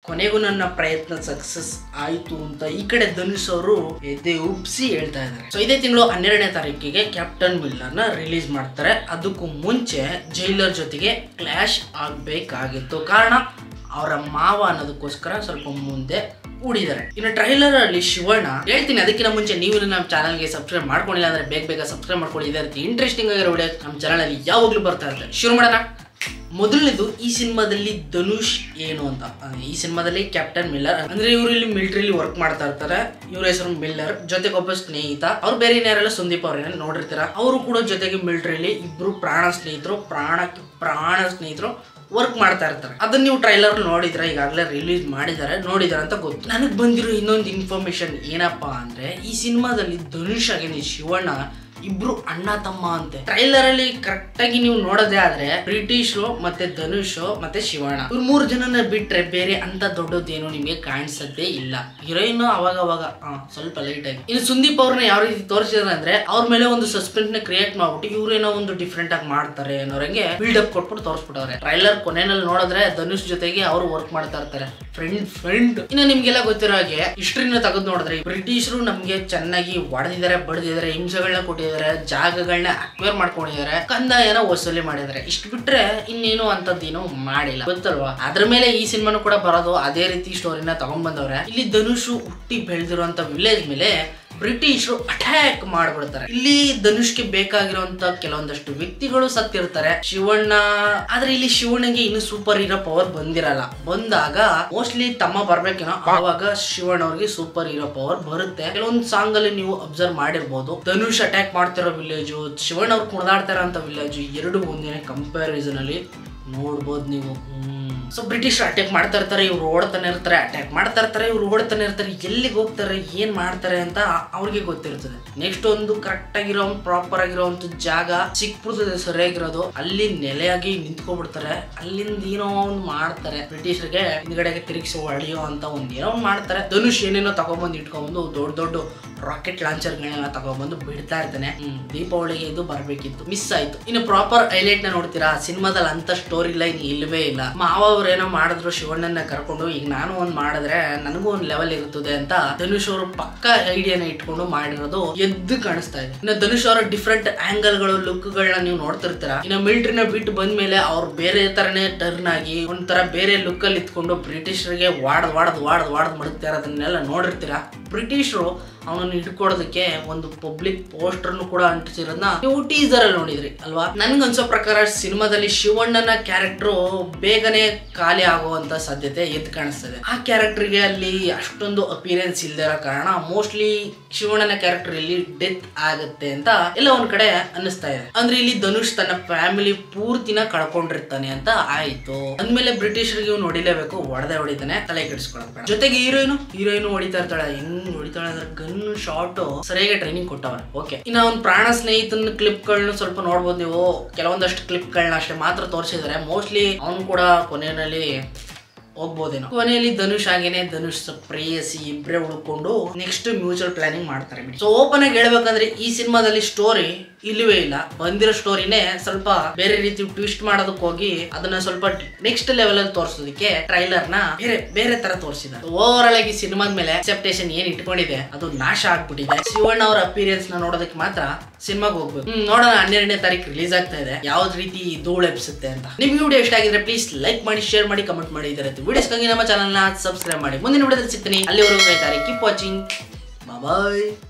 ಕೊನೆಗೂ ನನ್ನ ಪ್ರಯತ್ನ ಸಕ್ಸಸ್ ಆಯ್ತು ಅಂತ ಈ ಕಡೆ ಧನುಷ್ ಅವರು ಎದೆ ಉಪ್ಸಿ ಹೇಳ್ತಾ ಇದ್ದಾರೆ ಸೊ ಇದೇ ತಿಂಗಳು ಹನ್ನೆರಡನೇ ತಾರೀಕಿಗೆ ಕ್ಯಾಪ್ಟನ್ ಮಿಲ್ಲರ್ ನ ರಿಲೀಸ್ ಮಾಡ್ತಾರೆ ಅದಕ್ಕೂ ಮುಂಚೆ ಜೈಲರ್ ಜೊತೆಗೆ ಕ್ಲಾಶ್ ಆಗ್ಬೇಕಾಗಿತ್ತು ಕಾರಣ ಅವರ ಮಾವ ಅನ್ನೋದಕ್ಕೋಸ್ಕರ ಸ್ವಲ್ಪ ಮುಂದೆ ಹೂಡಿದ್ದಾರೆ ಇನ್ನು ಟ್ರೈಲರ್ ಅಲ್ಲಿ ಶಿವಣ್ಣ ಹೇಳ್ತೀನಿ ಅದಕ್ಕಿಂತ ಮುಂಚೆ ನೀವು ನಮ್ಮ ಚಾನಲ್ಗೆ ಸಬ್ಸ್ಕ್ರೈಬ್ ಮಾಡ್ಕೊಂಡಿಲ್ಲ ಅಂದ್ರೆ ಬೇಗ ಬೇಗ ಸಬ್ಸ್ಕ್ರೈಬ್ ಮಾಡ್ಕೊಳ್ಳಿ ಇದೇ ರೀತಿ ಇಂಟ್ರೆಸ್ಟಿಂಗ್ ಆಗಿರೋ ವಿಡಿಯೋ ನಮ್ಮ ಚಾನಲ್ ಅಲ್ಲಿ ಯಾವಾಗಲೂ ಬರ್ತಾ ಇರುತ್ತೆ ಶುರು ಮಾಡೋಣ ಮೊದಲನೇದು ಈ ಸಿನಿಮಾದಲ್ಲಿ ಧನುಷ್ ಏನು ಅಂತ ಅಂದ್ರೆ ಈ ಸಿನಿಮಾದಲ್ಲಿ ಕ್ಯಾಪ್ಟನ್ ಮಿಲ್ಲರ್ ಅಂದ್ರೆ ಇವರು ಇಲ್ಲಿ ಮಿಲಿಟರಿಲಿ ವರ್ಕ್ ಮಾಡ್ತಾ ಇರ್ತಾರೆ ಇವ್ರ ಹೆಸರು ಮಿಲ್ಲರ್ ಜೊತೆಗೆ ಒಬ್ಬ ಸ್ನೇಹಿತ ಅವ್ರು ಬೇರೆ ಯಾರೆಲ್ಲ ಸಂದೀಪ್ ಅವ್ರನ್ನ ನೋಡಿರ್ತೀರ ಅವರು ಕೂಡ ಜೊತೆಗೆ ಮಿಲಿಟರಿಲಿ ಇಬ್ರು ಪ್ರಾಣ ಸ್ನೇಹಿತರು ಪ್ರಾಣಕ್ಕೆ ಪ್ರಾಣ ಸ್ನೇಹಿತರು ವರ್ಕ್ ಮಾಡ್ತಾ ಇರ್ತಾರೆ ಅದನ್ನ ನೀವು ಟ್ರೈಲರ್ ನೋಡಿದ್ರೆ ಈಗಾಗಲೇ ರಿಲೀಸ್ ಮಾಡಿದ್ದಾರೆ ನೋಡಿದಾರೆ ಅಂತ ಗೊತ್ತು ನನಗೆ ಬಂದಿರೋ ಇನ್ನೊಂದು ಇನ್ಫಾರ್ಮೇಶನ್ ಏನಪ್ಪಾ ಅಂದ್ರೆ ಈ ಸಿನಿಮಾದಲ್ಲಿ ಧನುಷ್ ಆಗಿನ ಶಿವಣ್ಣ ಇಬ್ರು ಅಣ್ಣ ತಮ್ಮ ಅಂತೆ ಟ್ರೈಲರ್ ಅಲ್ಲಿ ಕರೆಕ್ಟ್ ಆಗಿ ನೀವು ನೋಡೋದೇ ಆದ್ರೆ ಬ್ರಿಟಿಷರು ಮತ್ತೆ ಧನುಷ್ ಮತ್ತೆ ಶಿವಣ್ಣ ಇವ್ರು ಮೂರು ಜನನ ಬಿಟ್ರೆ ಬೇರೆ ಅಂತ ದೊಡ್ಡದೇನು ನಿಮಗೆ ಕಾಣಿಸದೇ ಇಲ್ಲ ಹೀರೋಯಿನ್ ಅವಾಗ ಅವಾಗ ಆ, ಸ್ವಲ್ಪ ಲೈಟ್ ಆಗಿ ಇನ್ನು ಸುದೀಪ್ ಅವ್ರನ್ನ ಯಾವ ರೀತಿ ತೋರಿಸಿದ್ರೆ ಅಂದ್ರೆ ಅವ್ರ ಮೇಲೆ ಒಂದು ಸಸ್ಪೆನ್ಸ್ ನ ಕ್ರಿಯೇಟ್ ಮಾಡ್ಬಿಟ್ಟು ಇವ್ರೇನೋ ಒಂದು ಡಿಫ್ರೆಂಟ್ ಆಗಿ ಮಾಡ್ತಾರೆ ಅನ್ನೋರಂಗೆ ಬಿಲ್ಡಪ್ ಕೊಟ್ಬಿಟ್ಟು ತೋರಿಸ್ಬಿಟ್ಟವ್ರೆ ಟ್ರೈಲರ್ ಕೊನೆಯಲ್ಲಿ ನೋಡಿದ್ರೆ ಧನುಷ್ ಜೊತೆಗೆ ಅವರು ವರ್ಕ್ ಮಾಡ್ತಾ ಇರ್ತಾರೆ ಫ್ರೆಂಡ್ ಫ್ರೆಂಡ್ ಇನ್ನು ನಿಮ್ಗೆಲ್ಲ ಗೊತ್ತಿರೋ ಹಾಗೆ ಹಿಸ್ಟ್ರಿನ ತೆಗೆದು ನೋಡಿದ್ರೆ ಬ್ರಿಟಿಷರು ನಮ್ಗೆ ಚೆನ್ನಾಗಿ ಹೊಡೆದಿದ್ದಾರೆ ಬಡ್ದಿದ್ದಾರೆ ಹಿಂಸೆಗಳನ್ನ ಕೊಟ್ಟಿದ್ದಾರೆ ಜಾಗಗಳನ್ನ ಅಕ್ವೇರ್ ಮಾಡ್ಕೊಂಡಿದ್ದಾರೆ ಕಂದಾಯನ ವಸೂಲಿ ಮಾಡಿದ್ದಾರೆ ಇಷ್ಟು ಬಿಟ್ರೆ ಇನ್ನೇನು ಅಂತದ್ದೇನು ಮಾಡಿಲ್ಲ ಗೊತ್ತಲ್ವಾ ಅದ್ರ ಮೇಲೆ ಈ ಸಿನಿಮಾನು ಕೂಡ ಬರೋದು ಅದೇ ರೀತಿ ಸ್ಟೋರಿನ ತಗೊಂಡ್ ಬಂದವ್ರೆ ಇಲ್ಲಿ ಧನುಷ್ ಹುಟ್ಟಿ ಬೆಳೆದಿರುವಂತ ವಿಲೇಜ್ ಮೇಲೆ ಬ್ರಿಟಿಷರು ಅಟ್ಯಾಕ್ ಮಾಡ್ಬಿಡ್ತಾರೆ ಇಲ್ಲಿ ಧನುಷ್ಗೆ ಬೇಕಾಗಿರುವಂತ ಕೆಲವೊಂದಷ್ಟು ವ್ಯಕ್ತಿಗಳು ಸತ್ತಿರ್ತಾರೆ ಶಿವಣ್ಣ ಆದ್ರೆ ಇಲ್ಲಿ ಶಿವಣ್ಣಗೆ ಇನ್ನು ಸೂಪರ್ ಹೀರೋ ಪವರ್ ಬಂದಿರಲ್ಲ ಬಂದಾಗ ಮೋಸ್ಟ್ಲಿ ತಮ್ಮ ಬರ್ಬೇಕೇನೋ ಆವಾಗ ಶಿವಣ್ಣ ಅವ್ರಿಗೆ ಸೂಪರ್ ಹೀರೋ ಪವರ್ ಬರುತ್ತೆ ಕೆಲವೊಂದು ಸಾಂಗ್ ಅಲ್ಲಿ ನೀವು ಅಬ್ಸರ್ವ್ ಮಾಡಿರ್ಬೋದು ಧನುಷ್ ಅಟ್ಯಾಕ್ ಮಾಡ್ತಿರೋ ವಿಲೇಜು ಶಿವಣ್ಣ ಅವ್ರು ಕುಣಿದಾಡ್ತಾ ಇರೋ ವಿಲೇಜ್ ಎರಡು ಒಂದಿನ ಕಂಪ್ಯಾರಿಸನ್ ಅಲ್ಲಿ ನೋಡ್ಬೋದು ನೀವು ಸೊ ಬ್ರಿಟಿಷ್ ಅಟ್ಯಾಕ್ ಮಾಡ್ತಾ ಇರ್ತಾರೆ ಇವ್ರು ಓಡ್ತಾನೆ ಇರ್ತಾರೆ ಅಟ್ಯಾಕ್ ಮಾಡ್ತಾ ಇರ್ತಾರೆ ಇವ್ರು ಓಡ್ತಾನೆ ಇರ್ತಾರೆ ಎಲ್ಲಿಗೆ ಹೋಗ್ತಾರೆ ಏನ್ ಮಾಡ್ತಾರೆ ಅಂತ ಅವ್ರಿಗೆ ಗೊತ್ತಿರ್ತದೆ ನೆಕ್ಸ್ಟ್ ಒಂದು ಕರೆಕ್ಟ್ ಆಗಿರೋ ಪ್ರಾಪರ್ ಆಗಿರೋ ಒಂದು ಜಾಗ ಸಿಕ್ಬಿಡ್ತದೆ ಸರಿಯಾಗಿರೋದು ಅಲ್ಲಿ ನೆಲೆಯಾಗಿ ನಿಂತ್ಕೊಬಿಡ್ತಾರೆ ಅಲ್ಲಿಂದ ಏನೋ ಒಂದು ಮಾಡ್ತಾರೆ ಬ್ರಿಟಿಷರಿಗೆ ಹಿಂದ್ಗಡೆಗೆ ತಿರುಗಿಸಿ ಹೊಡೆಯೋ ಅಂತ ಒಂದ್ ಏನೋ ಒಂದು ಮಾಡ್ತಾರೆ ಧನುಷ್ ಏನೇನೋ ತಗೊಂಬಂದು ಇಟ್ಕೊಂಡ್ಬಂದು ದೊಡ್ಡ ದೊಡ್ಡ ರಾಕೆಟ್ ಲಾಂಚರ್ಗಳನ್ನ ತಗೊಂಡ್ಬಂದು ಬಿಡ್ತಾ ಇರ್ತಾನೆ ಹ್ಮ್ ದೀಪಾವಳಿಗೆ ಇದು ಬರ್ಬೇಕಿತ್ತು ಮಿಸ್ ಆಯ್ತು ಇನ್ನು ಪ್ರಾಪರ್ ಹೈಲೈಟ್ ನ ನೋಡ್ತೀರಾ ಸಿನಿಮಾದಲ್ಲಿ ಅಂತ ಸ್ಟೋರಿ ಲೈನ್ ಇಲ್ವೇ ಇಲ್ಲ ಮಾವ ಅವ್ರು ಏನೋ ಮಾಡಿದ್ರು ಶಿವಣ್ಣನ ಕರ್ಕೊಂಡು ಈಗ ನಾನು ಒಂದ್ ಮಾಡಿದ್ರೆ ನನಗೂ ಒಂದ್ ಲೆವೆಲ್ ಇರ್ತದೆ ಅಂತ ಧನುಷ್ ಅವರು ಪಕ್ಕ ಐಡಿಯಾನ ಇಟ್ಕೊಂಡು ಮಾಡಿರೋದು ಎದ್ದು ಕಾಣಿಸ್ತಾ ಇದೆ ಇನ್ನು ಧನುಷ್ ಅವರ ಡಿಫ್ರೆಂಟ್ ಆಂಗಲ್ ಗಳು ಲುಕ್ ಗಳನ್ನ ನೀವು ನೋಡ್ತಿರ್ತೀರ ಇನ್ನು ಮಿಲಿಟರಿನ ಬಿಟ್ಟು ಬಂದ್ಮೇಲೆ ಅವ್ರು ಬೇರೆ ತರನೇ ಟರ್ನ್ ಆಗಿ ಒಂಥರ ಬೇರೆ ಲುಕ್ ಅಲ್ಲಿ ಇತ್ಕೊಂಡು ಬ್ರಿಟಿಷರಿಗೆ ವಾಡ್ದ್ ವಾಡ್ದ್ ವಾಡ್ದ್ ವಾಡ್ದ್ ಮಡಗ್ತಾ ಇರೋದನ್ನೆಲ್ಲ ನೋಡಿರ್ತೀರ ಬ್ರಿಟಿಷರು ಅವನನ್ನು ಹಿಡ್ಕೊಡೋದಕ್ಕೆ ಒಂದು ಪಬ್ಲಿಕ್ ಪೋಸ್ಟರ್ನು ಕೂಡ ಅಂಟಿಸಿರೋದನ್ನ ನೀವು ಟೀಸರ್ ಅಲ್ಲಿ ನೋಡಿದ್ರಿ ಅಲ್ವಾ ನನ್ಗನ್ಸೋ ಪ್ರಕಾರ ಸಿನಿಮಾದಲ್ಲಿ ಶಿವಣ್ಣನ ಕ್ಯಾರೆಕ್ಟರ್ ಬೇಗನೆ ಖಾಲಿ ಆಗುವಂತ ಸಾಧ್ಯತೆ ಎದ್ದು ಕಾಣಿಸ್ತದೆ ಆ ಕ್ಯಾರೆಕ್ಟರ್ಗೆ ಅಲ್ಲಿ ಅಷ್ಟೊಂದು ಅಪಿಯರೆನ್ಸ್ ಇಲ್ಲದೆ ಇರೋ ಕಾರಣ ಮೋಸ್ಟ್ಲಿ ಶಿವಣ್ಣನ ಕ್ಯಾರೆಕ್ಟರ್ ಇಲ್ಲಿ ಡೆತ್ ಆಗುತ್ತೆ ಅಂತ ಎಲ್ಲ ಒಂದ್ ಕಡೆ ಅನ್ನಿಸ್ತಾ ಇದೆ ಅಂದ್ರೆ ಇಲ್ಲಿ ಧನುಷ್ ತನ್ನ ಫ್ಯಾಮಿಲಿ ಪೂರ್ತಿನ ಕಳ್ಕೊಂಡಿರ್ತಾನೆ ಅಂತ ಆಯ್ತು ಅಂದ್ಮೇಲೆ ಬ್ರಿಟಿಷರಿಗೆ ಇವ್ನು ಹೊಡಿಲೇಬೇಕು ಹೊಡೆದೇ ಹೊಡಿತಾನೆ ತಲೆ ಕೆಡಿಸ್ಕೊಳ್ಳೋದು ಬೇಡ ಜೊತೆಗೆ ಹೀರೋಯಿನ್ ಹೀರೋಯಿನ್ ಹೊಡಿತಾ ಇರ್ತಾಳೆ ಹೆಂಗ್ ಹೊಡಿತಾಳೆ ಅಂದ್ರೆ ಗನ್ ಶಾರ್ಟ್ ಸರಿಯಾಗಿ ಟ್ರೈನಿಂಗ್ ಕೊಟ್ಟವರೆ ಓಕೆ ಇನ್ನ ಅವ್ನ ಪ್ರಾಣ ಸ್ನೇಹಿತನ ಕ್ಲಿಪ್ಗಳನ್ನ ಸ್ವಲ್ಪ ನೋಡ್ಬೋದು ನೀವು ಕೆಲವೊಂದಷ್ಟು ಕ್ಲಿಪ್ಗಳನ್ನ ಅಷ್ಟೇ ಮಾತ್ರ ತೋರಿಸಿದ್ದಾರೆ ಮೋಸ್ಟ್ಲಿ ಅವ್ನು ಕೂಡ ಕೊನೆಯಲ್ಲಿ ಹೋಗ್ಬೋದೇನೋ ಕೊನೆಯಲ್ಲಿ ಧನುಷ್ ಆಗೇನೆ ಧನುಷ್ ಪ್ರೇಯಸಿ ಇಬ್ಬರೇ ಉಳ್ಕೊಂಡು ನೆಕ್ಸ್ಟ್ ಮ್ಯೂಚುವಲ್ ಪ್ಲಾನಿಂಗ್ ಮಾಡ್ತಾರೆ ಬಿಡಿ ಸೊ ಓಪನ್ ಆಗಿ ಹೇಳ್ಬೇಕಂದ್ರೆ ಈ ಸಿನಿಮಾದಲ್ಲಿ ಸ್ಟೋರಿ ಇಲ್ಲವೇ ಇಲ್ಲ ಬಂದಿರೋ ಸ್ಟೋರಿನೇ ಸ್ವಲ್ಪ ಬೇರೆ ರೀತಿ ಟ್ವಿಸ್ಟ್ ಮಾಡೋದಕ್ಕೆ ಹೋಗಿ ಅದನ್ನ ಸ್ವಲ್ಪ ನೆಕ್ಸ್ಟ್ ಲೆವೆಲ್ ಅಲ್ಲಿ ತೋರಿಸೋದಕ್ಕೆ ಟ್ರೈಲರ್ ನ ಬೇರೆ ಬೇರೆ ತರ ತೋರಿಸಿದ್ದಾರೆ ಓವರ್ ಆಲ್ ಆಗಿ ಸಿನಿಮಾದ ಮೇಲೆ ಅಕ್ಸೆಪ್ಟೇಷನ್ ಏನ್ ಇಟ್ಕೊಂಡಿದೆ ಅದು ನಾಶ ಆಗ್ಬಿಟ್ಟಿದೆ ಶಿವಣ್ಣ ಅವರ ಅಪಿರಿಯನ್ಸ್ ನ ನೋಡೋದಕ್ಕೆ ಮಾತ್ರ ಸಿನಿಮಾಗೆ ಹೋಗ್ಬೇಕು ಹ್ಮ್, ನೋಡೋಣ ಹನ್ನೆರಡನೇ ತಾರೀಕು ರಿಲೀಸ್ ಆಗ್ತಾ ಇದೆ ಯಾವ್ದು ರೀತಿ ಧೂಳು ಎಬ್ಸುತ್ತೆ ಅಂತ ನಿಮ್ಗೆ ವಿಡಿಯೋ ಇಷ್ಟ ಆಗಿದ್ರೆ ಪ್ಲೀಸ್ ಲೈಕ್ ಮಾಡಿ ಶೇರ್ ಮಾಡಿ ಕಮೆಂಟ್ ಮಾಡಿ ಇದರ ವಿಡಿಯೋಸ್ಗಾಗಿ ನಮ್ಮ ಚಾನಲ್ನ ಸಬ್ಸ್ಕ್ರೈಬ್ ಮಾಡಿ ಮುಂದಿನ ವಿಡಿಯೋದಲ್ಲಿ ಸಿಗ್ತೀನಿ ಅಲ್ಲಿವರೆಗೂ ತಾರೀಕು ಕೀಪ್ ವಾಚಿಂಗ್ ಬಾಯ್